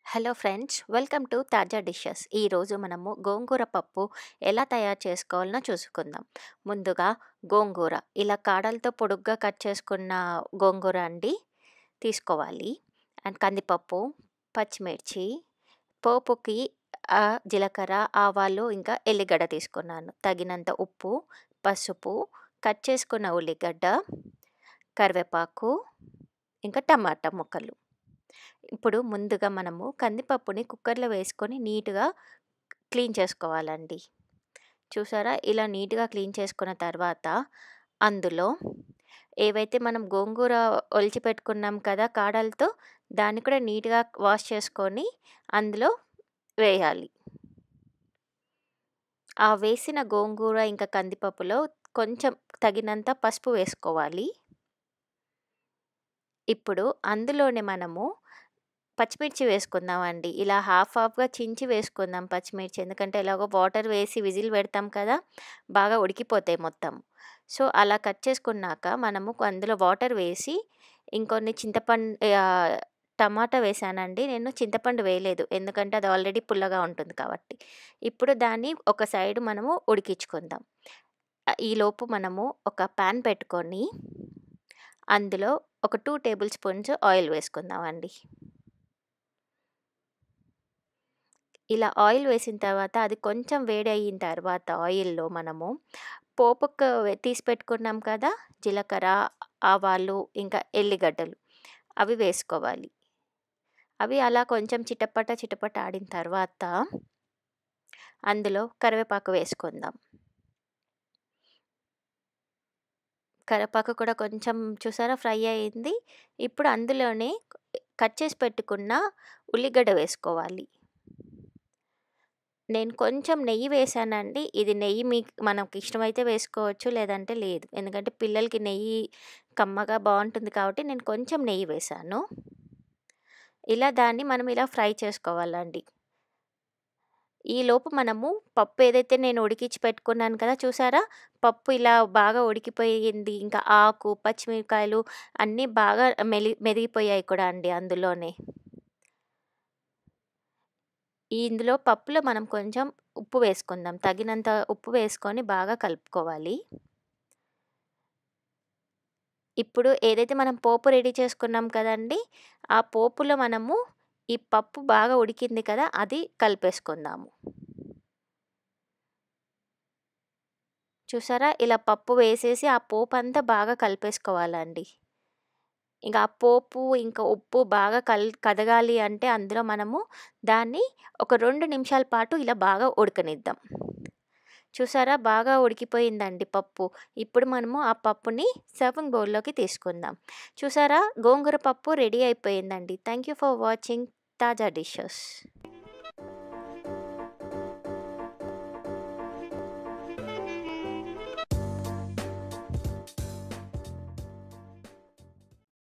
hello friends welcome to Taaza dishes ఈరోజు మనము గోంగూర పప్పు ఎలా తయారు చేసుకోవాలనో చూసుకుందాం ముందుగా గోంగూర ఇలా కాడలతో పొడుగ్గా కట్ చేసుకున్న గోంగూర అండి తీసుకోవాలి అండ్ కందిపప్పు పచ్చిమిర్చి పోపుకి ఆ, జీలకర్ర ఆవాలు ఇంకా ఎల్లిగడ్డ తీసుకున్నాను తగినంత ఉప్పు పసుపు కట్ చేసుకున్న ఉల్లిగడ్డ కరివేపాకు ఇంకా టమాటా ముక్కలు ఇప్పుడు ముందుగా మనము కందిపప్పుని కుక్కర్లో వేసుకొని నీట్గా క్లీన్ చేసుకోవాలండి చూసారా ఇలా నీట్గా క్లీన్ చేసుకున్న తర్వాత అందులో ఏవైతే మనం గోంగూర ఒలిచి పెట్టుకున్నాం కదా కాడలతో దాన్ని కూడా నీట్గా వాష్ చేసుకొని అందులో వేయాలి ఆ వేసిన గోంగూర ఇంకా కందిపప్పులో కొంచెం తగినంత పసుపు వేసుకోవాలి ఇప్పుడు అందులోనే మనము పచ్చిమిర్చి వేసుకుందామండి ఇలా హాఫ్ హాఫ్గా చించి వేసుకుందాం పచ్చిమిర్చి ఎందుకంటే ఎలాగో వాటర్ వేసి విజిల్ పెడతాం కదా బాగా ఉడికిపోతాయి మొత్తం సో అలా కట్ చేసుకున్నాక మనము అందులో వాటర్ వేసి ఇంకొన్ని చింతపండు ఆ, టమాటా వేసానండి నేను చింతపండు వేయలేదు ఎందుకంటే అది ఆల్రెడీ పుల్లగా ఉంటుంది కాబట్టి ఇప్పుడు దాన్ని ఒక సైడ్ మనము ఉడికించుకుందాం ఆ, ఈలోపు మనము ఒక ప్యాన్ పెట్టుకొని అందులో ఒక టూ టేబుల్ స్పూన్స్ ఆయిల్ వేసుకుందామండి ఇలా ఆయిల్ వేసిన తర్వాత అది కొంచెం వేడి అయిన తర్వాత ఆయిల్లో మనము పోపుకు వే- తీసి పెట్టుకున్నాం కదా జీలకర్ర ఆవాలు ఇంకా ఎల్లిగడ్డలు అవి వేసుకోవాలి అవి అలా కొంచెం చిటపట చిటపట ఆడిన తర్వాత అందులో కరివేపాకు వేసుకుందాం కరివేపాకు కూడా కొంచెం చూసారా ఫ్రై అయింది ఇప్పుడు అందులోనే కట్ చేసి పెట్టుకున్న ఉల్లిగడ్డ వేసుకోవాలి నేను కొంచెం నెయ్యి వేసానండి ఇది నెయ్యి మీకు మనకు ఇష్టమైతే వేసుకోవచ్చు లేదంటే లేదు ఎందుకంటే పిల్లలకి నెయ్యి కమ్మగా బాగుంటుంది కాబట్టి నేను కొంచెం నెయ్యి వేసాను ఇలా దాన్ని మనం ఇలా ఫ్రై చేసుకోవాలండి ఈ లోపు మనము పప్పు ఏదైతే నేను ఉడికించి పెట్టుకున్నాను కదా చూసారా పప్పు ఇలా బాగా ఉడికిపోయింది ఇంకా ఆకు పచ్చిమిరకాయలు అన్నీ బాగా మెలి మెరిగిపోయాయి కూడా అండి అందులోనే ఈ ఇందులో పప్పులో మనం కొంచెం ఉప్పు వేసుకుందాం తగినంత ఉప్పు వేసుకొని బాగా కలుపుకోవాలి ఇప్పుడు ఏదైతే మనం పోపు రెడీ చేసుకున్నాం కదండి ఆ పోపులో మనము ఈ పప్పు బాగా ఉడికింది కదా అది కలిపేసుకుందాము చూసారా ఇలా పప్పు వేసేసి ఆ పోపు అంతా బాగా కలిపేసుకోవాలండి ఇంకా ఆ పోపు ఇంకా ఉప్పు బాగా కల్ కదగాలి అంటే అందులో మనము దాన్ని ఒక రెండు నిమిషాల పాటు ఇలా బాగా ఉడకనిద్దాం చూసారా బాగా ఉడికిపోయిందండి పప్పు ఇప్పుడు మనము ఆ పప్పుని సర్వింగ్ బౌల్లోకి తీసుకుందాం చూసారా గోంగూర పప్పు రెడీ అయిపోయిందండి thank you for watching Taaza dishes